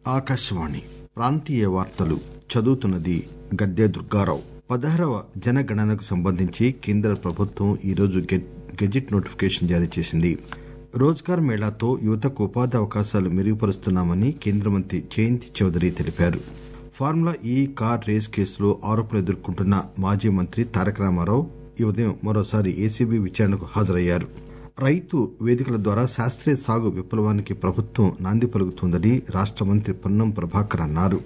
ఆకాశవాణి ప్రాంతీయ వార్తలు చదువుతున్నది గద్దె దుర్గారావు పదహారవ జనగణనకు సంబంధించి కేంద్ర ప్రభుత్వం ఈరోజు గెజిట్ నోటిఫికేషన్ జారీ చేసింది రోజ్గార్ మేళాతో యువతకు ఉపాధి అవకాశాలు మెరుగుపరుస్తున్నామని కేంద్ర మంత్రి జయంతి చౌదరి తెలిపారు ఫార్ములా ఈ కార్ రేస్ కేసులో ఆరోపణలు ఎదుర్కొంటున్న మాజీ మంత్రి తారక రామారావు ఈ ఉదయం మరోసారి ఏసీబీ విచారణకు హాజరయ్యారు రైతు వేదికల ద్వారా శాస్త్రీయ సాగు విప్లవానికి ప్రభుత్వం నాంది పలుకుతోందని రాష్ట మంత్రి పొన్నం ప్రభాకర్ అన్నారు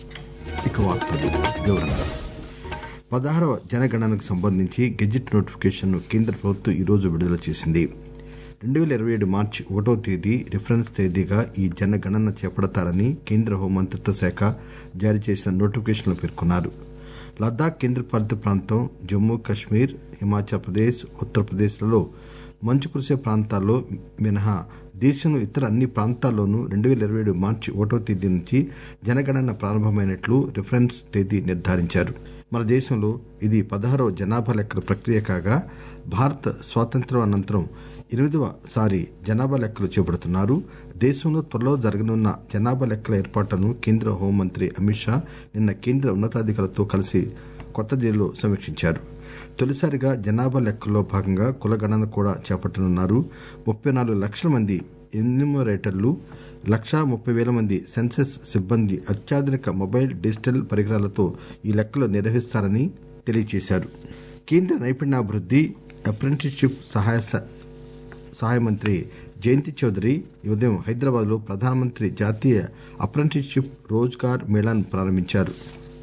ఇక వార్తలు వివరంగా పదహారవ జనగణనకు సంబంధించి గెజిట్ నోటిఫికేషన్ ను కేంద్ర ప్రభుత్వం ఈరోజు విడుదల చేసింది రెండు పేల ఇరవై ఏడు మార్చి ఒకటో తేదీ రిఫరెన్స్ తేదీగా ఈ జనగణన చేపడతారని కేంద్ర హోంమంత్రిత్వ శాఖ జారీ చేసిన నోటిఫికేషన్లో పేర్కొన్నారు లద్దాఖ్ కేంద్రపాలిత ప్రాంతం జమ్మూ కశ్మీర్ హిమాచల్ ప్రదేశ్ ఉత్తరప్రదేశ్లలో మంచు కురిసే ప్రాంతాల్లో మినహా దేశంలో ఇతర అన్ని ప్రాంతాల్లోనూ రెండు పేల ఇరవై ఏడు మార్చి ఒకటో తేదీ నుంచి జనగణన ప్రారంభమైనట్లు రిఫరెన్స్ తేదీ నిర్ధారించారు మన దేశంలో ఇది పదహారవ జనాభా లెక్కల ప్రక్రియ కాగా భారత స్వాతంత్ర్యం అనంతరం ఎనిమిదవ సారి జనాభా లెక్కలు చేపడుతున్నారు దేశంలో త్వరలో జరగనున్న జనాభా లెక్కల ఏర్పాట్లను కేంద్ర హోంమంత్రి అమిత్ షా నిన్న కేంద్ర ఉన్నతాధికారులతో కలిసి కొత్త ఢిల్లీలో సమీక్షించారు తొలిసారిగా జనాభా లెక్కల్లో భాగంగా కులగణన కూడా చేపట్టనున్నారు ముప్పై నాలుగు లక్షల మంది ఎన్యూమరేటర్లు లక్షా ముప్పై పేల మంది సెన్సెస్ సిబ్బంది అత్యాధునిక మొబైల్ డిజిటల్ పరికరాలతో ఈ లెక్కలు నిర్వహిస్తారని తెలియజేశారు కేంద్ర నైపుణ్యాభివృద్ది అప్రెంటిస్షిప్ సహాయ సహాయ మంత్రి జయంతి చౌదరి ఈ ఉదయం హైదరాబాద్ లో ప్రధానమంత్రి జాతీయ అప్రెంటిస్షిప్ రోజ్గార్ మేళాను ప్రారంభించారు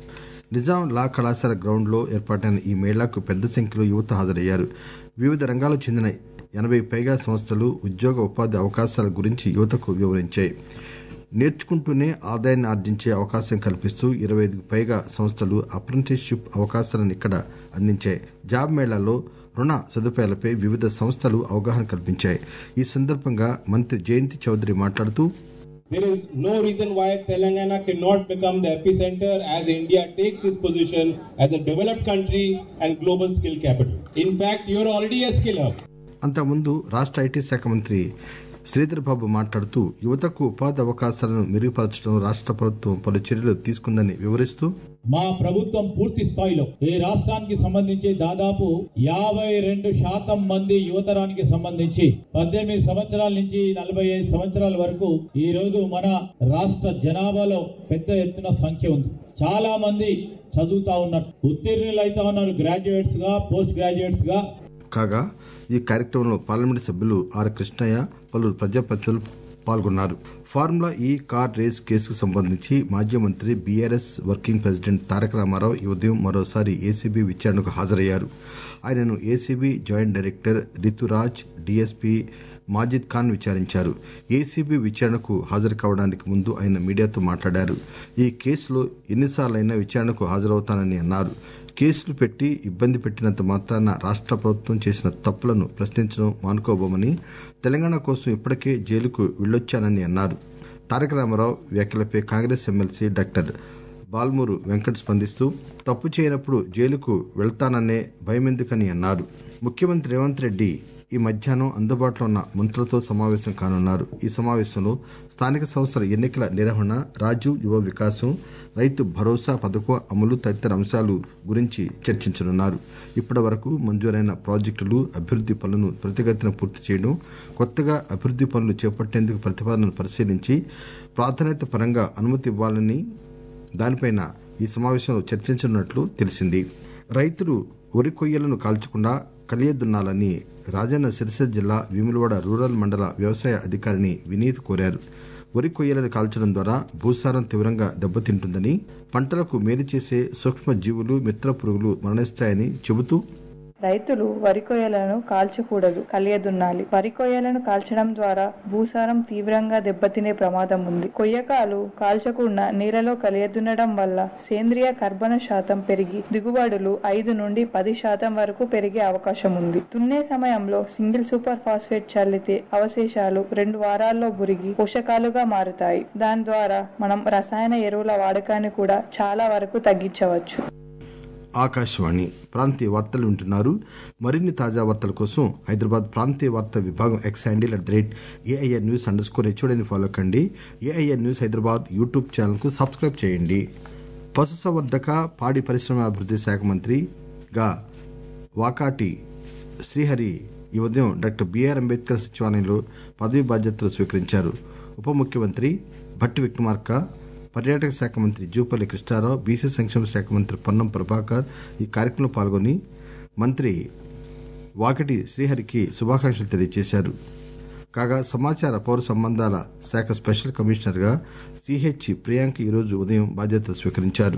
నిజాం లా కళాశాల గ్రౌండ్ లో ఏర్పాటైన ఈ మేళాకు పెద్ద సంఖ్యలో యువత హాజరయ్యారు వివిధ రంగాలకు చెందిన ఎనభై పైగా సంస్థలు ఉద్యోగ ఉపాధి అవకాశాల గురించి యువతకు వివరించాయి నేర్చుకుంటూనే ఆదాయాన్ని ఆర్జించే అవకాశం కల్పిస్తూ ఇరవై ఐదుకు పైగా సంస్థలు అప్రెంటిస్షిప్ అవకాశాలను ఇక్కడ అందించాయి జాబ్ మేళాలో రుణ సదుపాయాలపై వివిధ సంస్థలు అవగాహన కల్పించాయి ఈ సందర్భంగా మంత్రి జయంతి చౌదరి మాట్లాడుతూ There is no reason why Telangana cannot become the epicenter as India takes its position as a developed country and global skill capital. In fact, you are already a skill hub. అంతకుముందు రాష్ట IT శాఖ మంత్రి శ్రీధర్ బాబు మాట్లాడుతూ యువతకు ఉపాధి అవకాశాలను మెరుగుపరచడం రాష్ట ప్రభుత్వం పలు చర్యలు తీసుకుందని వివరిస్తూ మా ప్రభుత్వం పూర్తి స్థాయిలో ఈ రాష్ట్రానికి సంబంధించి దాదాపు యాభై రెండు శాతం మంది యువతరానికి సంబంధించి పద్దెనిమిది సంవత్సరాల నుంచి నలభై ఐదు సంవత్సరాల వరకు ఈ రోజు మన రాష్ట్ర జనాభాలో పెద్ద ఎత్తున సంఖ్య ఉంది చాలా మంది చదువుతా ఉన్నారు ఉత్తీర్ణులు అవుతా ఉన్నారు గ్రాడ్యుయేట్స్ గా పోస్ట్ గ్రాడ్యుయేట్స్ గా కాగా ఈ కార్యక్రమంలో పార్లమెంట్ సభ్యులు ఆర్ కృష్ణయ్య పలువురు ప్రజాప్రతినిధులు పాల్గొన్నారు ఫార్ములా ఈ కార్ రేస్ కేసుకు సంబంధించి మాజీ మంత్రి BRS working president Taraka Ramarao ఈ ఉదయం మరోసారి ఏసీబీ విచారణకు హాజరయ్యారు ఆయనను ACB joint director Rituraj DSP Majid Khan విచారించారు ఏసీబీ విచారణకు హాజరు కావడానికి ముందు ఆయన మీడియాతో మాట్లాడారు ఈ కేసులో ఎన్నిసార్లైనా విచారణకు హాజరవుతానని అన్నారు కేసులు పెట్టి ఇబ్బంది పెట్టినంత మాత్రాన రాష్ట ప్రభుత్వం చేసిన తప్పులను ప్రశ్నించడం మానుకోబోమని తెలంగాణ కోసం ఇప్పటికే జైలుకు వెళ్లొచ్చానని అన్నారు తారక రామారావు వ్యాఖ్యలపై కాంగ్రెస్ ఎమ్మెల్సీ డాక్టర్ బాల్మూరు వెంకట్ స్పందిస్తూ తప్పు చేయనప్పుడు జైలుకు వెళ్తాననే భయమెందుకని అన్నారు ముఖ్యమంత్రి రేవంత్ రెడ్డి ఈ మధ్యాహ్నం అందుబాటులో ఉన్న మంత్రులతో సమావేశం కానున్నారు ఈ సమావేశంలో స్థానిక సంస్థల ఎన్నికల నిర్వహణ రాజు యువ వికాసం రైతు భరోసా పథకం అమలు తదితర అంశాలు గురించి చర్చించనున్నారు ఇప్పటి వరకు మంజూరైన ప్రాజెక్టులు అభివృద్ది పనులను త్వరితగతిన పూర్తి చేయడం కొత్తగా అభివృద్ది పనులు చేపట్టేందుకు ప్రతిపాదనలు పరిశీలించి ప్రాధాన్యత పరంగా అనుమతి ఇవ్వాలని దానిపైన ఈ సమావేశంలో చర్చించనున్నట్లు తెలిసింది రైతులు వరి కొయ్యలను కాల్చకుండా కలియదున్నాలని రాజన్న సిరిసిల్ల జిల్లా వేములవాడ రూరల్ మండల వ్యవసాయ అధికారిని వినీత్ కోరారు వరి కొయ్యలను కాల్చడం ద్వారా భూసారం తీవ్రంగా దెబ్బతింటుందని పంటలకు మేలు చేసే సూక్ష్మ జీవులు మిత్ర పురుగులు మరణిస్తాయని చెబుతూ రైతులు వరి కొయ్యలను కాల్చకూడదు కలియదున్నాలి వరి కొయ్యలను కాల్చడం ద్వారా భూసారం తీవ్రంగా దెబ్బతినే ప్రమాదం ఉంది కొయ్యకాలు కాల్చకుండా నీళ్ళలో కలియదున్నడం వల్ల సేంద్రియ కర్బన శాతం పెరిగి దిగుబడులు ఐదు నుండి పది శాతం వరకు పెరిగే అవకాశం ఉంది దున్నే సమయంలో సింగిల్ సూపర్ ఫాస్ఫేట్ చల్లితే అవశేషాలు రెండు వారాల్లో బురిగి పోషకాలుగా మారుతాయి దాని ద్వారా మనం రసాయన ఎరువుల వాడకాన్ని కూడా చాలా వరకు తగ్గించవచ్చు ఆకాశవాణి ప్రాంతీయ వార్తలు వింటున్నారు మరిన్ని తాజా వార్తల కోసం హైదరాబాద్ ప్రాంతీయ వార్తా విభాగం X handle at the rate AIR news underscore హెచ్ఓడిని ఫాలో కండి ఏఐఆర్ న్యూస్ హైదరాబాద్ యూట్యూబ్ ఛానల్కు సబ్స్క్రైబ్ చేయండి పశుసంవర్ధక పాడి పరిశ్రమ అభివృద్ధి శాఖ మంత్రిగా వాకాటి శ్రీహరి ఈ ఉదయం డాక్టర్ బిఆర్ అంబేద్కర్ సచివాలయంలో పదవి బాధ్యతలు స్వీకరించారు ఉప ముఖ్యమంత్రి భట్టి విక్రమార్క పర్యాటక శాఖ మంత్రి జూపల్లి కృష్ణారావు బీసీ సంక్షేమ శాఖ మంత్రి పొన్నం ప్రభాకర్ ఈ కార్యక్రమంలో పాల్గొని మంత్రి వాకటి శ్రీహరికి శుభాకాంక్షలు తెలియజేశారు కాగా సమాచార పౌర సంబంధాల శాఖ స్పెషల్ కమిషనర్గా సిహెచ్ ప్రియాంక ఈరోజు ఉదయం బాధ్యతలు స్వీకరించారు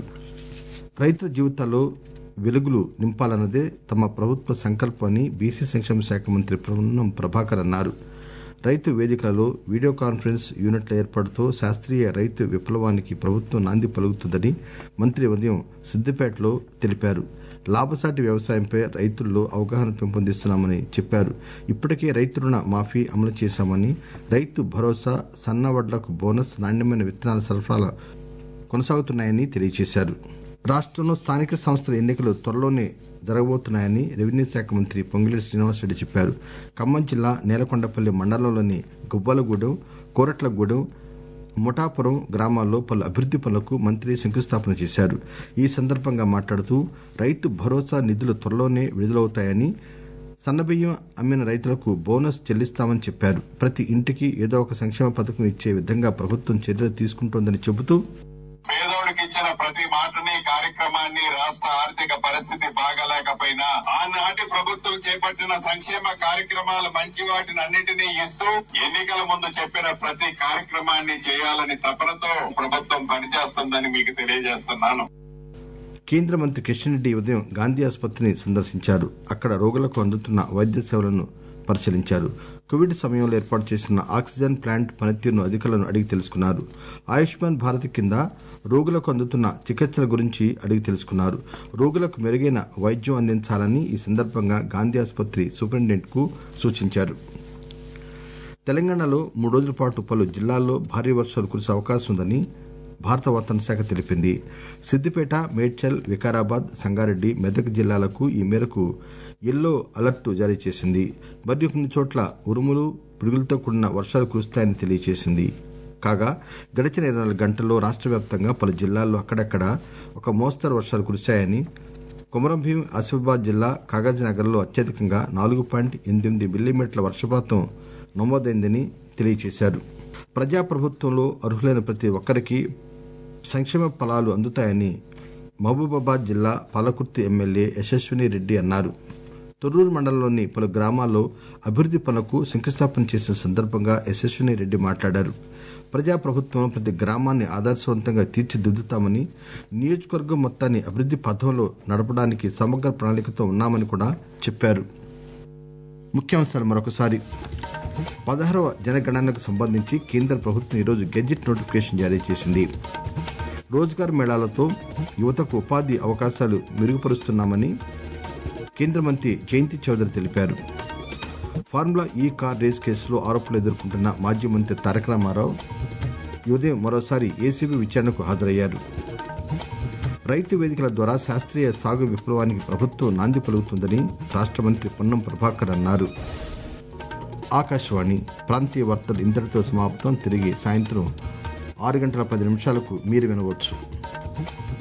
రైతుల జీవితాల్లో వెలుగులు నింపాలన్నదే తమ ప్రభుత్వ సంకల్పమని బీసీ సంక్షేమ శాఖ మంత్రి పొన్నం ప్రభాకర్ అన్నారు రైతు వేదికలలో వీడియో కాన్ఫరెన్స్ యూనిట్ల ఏర్పాటుతో శాస్త్రీయ రైతు విప్లవానికి ప్రభుత్వం నాంది పలుకుతుందని మంత్రి ఉదయం సిద్దిపేటలో తెలిపారు లాభసాటి వ్యవసాయంపై రైతుల్లో అవగాహన పెంపొందిస్తున్నామని చెప్పారు ఇప్పటికే రైతు రుణ మాఫీ అమలు చేశామని రైతు భరోసా సన్నవడ్లకు బోనస్ నాణ్యమైన విత్తనాల సరఫరా కొనసాగుతున్నాయని తెలియజేశారు రాష్ట్రంలో స్థానిక సంస్థల ఎన్నికలు త్వరలోనే జరగబోతున్నాయని రెవెన్యూ శాఖ మంత్రి పొంగిలేటి శ్రీనివాసరెడ్డి చెప్పారు ఖమ్మం జిల్లా నేలకొండపల్లి మండలంలోని గుబ్బలగూడెం కోరట్లగూడెం ముఠాపురం గ్రామాల్లో పలు అభివృద్ది పనులకు మంత్రి శంకుస్థాపన చేశారు ఈ సందర్భంగా మాట్లాడుతూ రైతు భరోసా నిధులు త్వరలోనే విడుదలవుతాయని సన్నబియ్యం అమ్మిన రైతులకు బోనస్ చెల్లిస్తామని చెప్పారు ప్రతి ఇంటికి ఏదో ఒక సంక్షేమ పథకం ఇచ్చే విధంగా ప్రభుత్వం చర్యలు తీసుకుంటోందని చెబుతూ పేదోడికి ఇచ్చిన ప్రతి మాటని కార్యక్రమాన్ని రాష్ట్ర ఆర్థిక పరిస్థితి బాగలేకపోయినా ఆనాటి ప్రభుత్వం చేపట్టిన సంక్షేమ కార్యక్రమాలు మంచి వాటిని అన్నిటినీ ఇస్తూ ఎన్నికల ముందు చెప్పిన ప్రతి కార్యక్రమాన్ని చేయాలని తపనతో ప్రభుత్వం పనిచేస్తుందని మీకు తెలియజేస్తున్నాను కేంద్ర మంత్రి కిషన్ రెడ్డి ఉదయం గాంధీ ఆసుపత్రిని సందర్శించారు అక్కడ రోగులకు అందుతున్న వైద్య సేవలను పరిశీలించారు కోవిడ్ సమయంలో ఏర్పాటు చేసిన ఆక్సిజన్ ప్లాంట్ పనితీరును అధికారులను అడిగి తెలుసుకున్నారు ఆయుష్మాన్ భారత్ కింద రోగులకు అందుతున్న చికిత్సల గురించి అడిగి తెలుసుకున్నారు రోగులకు మెరుగైన వైద్యం అందించాలని ఈ సందర్భంగా గాంధీ ఆసుపత్రి సూపరింటెండెంట్ కు సూచించారు తెలంగాణలో మూడు రోజుల పాటు పలు జిల్లాల్లో భారీ వర్షాలు కురిసే అవకాశం ఉందని భారత వాతావరణ శాఖ తెలిపింది సిద్దిపేట మేడ్చల్ వికారాబాద్ సంగారెడ్డి మెదక్ జిల్లాలకు ఈ మేరకు ఎల్లో అలర్ట్ జారీ చేసింది మరియు కొన్ని చోట్ల ఉరుములు పిడుగులతో కూడిన వర్షాలు కురుస్తాయని తెలియజేసింది కాగా గడిచిన ఇరవై నాలుగు గంటల్లో రాష్ట్ర వ్యాప్తంగా పలు జిల్లాల్లో అక్కడక్కడ ఒక మోస్తరు వర్షాలు కురిశాయని కొమరంభీం ఆసిఫాబాద్ జిల్లా కాగజ్నగర్లో అత్యధికంగా నాలుగు పాయింట్ ఎనిమిది మిల్లీమీటర్ల వర్షపాతం నమోదైందని తెలియజేశారు ప్రజాప్రభుత్వంలో అర్హులైన ప్రతి ఒక్కరికి సంక్షేమ ఫలాలు అందుతాయని మహబూబాబాద్ జిల్లా పాలకుర్తి ఎమ్మెల్యే యశస్విని రెడ్డి అన్నారు తొర్రూరు మండలంలోని పలు గ్రామాల్లో అభివృద్ది పనులకు శంకుస్థాపన చేసిన సందర్భంగా యశస్విని రెడ్డి మాట్లాడారు ప్రజాప్రభుత్వం ప్రతి గ్రామాన్ని ఆదర్శవంతంగా తీర్చిదిద్దుతామని నియోజకవర్గం మొత్తాన్ని అభివృద్ది పథంలో నడపడానికి సమగ్ర ప్రణాళికతో ఉన్నామని కూడా చెప్పారు ముఖ్యాంశాలు మరొకసారి పదహారవ జనగణనకు సంబంధించి కేంద్ర ప్రభుత్వం ఈరోజు గెజిట్ నోటిఫికేషన్ జారీ చేసింది రోజ్గార్ మేళాలతో యువతకు ఉపాధి అవకాశాలు మెరుగుపరుస్తున్నామని కేంద్ర మంత్రి జయంతి చౌదరి తెలిపారు ఫార్ములా ఈ కార్ రేస్ కేసులో ఆరోపణలు ఎదుర్కొంటున్న మాజీ మంత్రి తారక రామారావు ఈ ఉదయం మరోసారి ఏసీబీ విచారణకు హాజరయ్యారు రైతు వేదికల ద్వారా శాస్త్రీయ సాగు విప్లవానికి ప్రభుత్వం నాంది పలుకుతుందని రాష్ట్ర మంత్రి పొన్నం ప్రభాకర్ అన్నారు ఆకాశవాణి ప్రాంతీయ వార్తలు ఇంతటితో సమాప్తం తిరిగి సాయంత్రం ఆరు గంటల పది నిమిషాలకు మీరు వినవచ్చు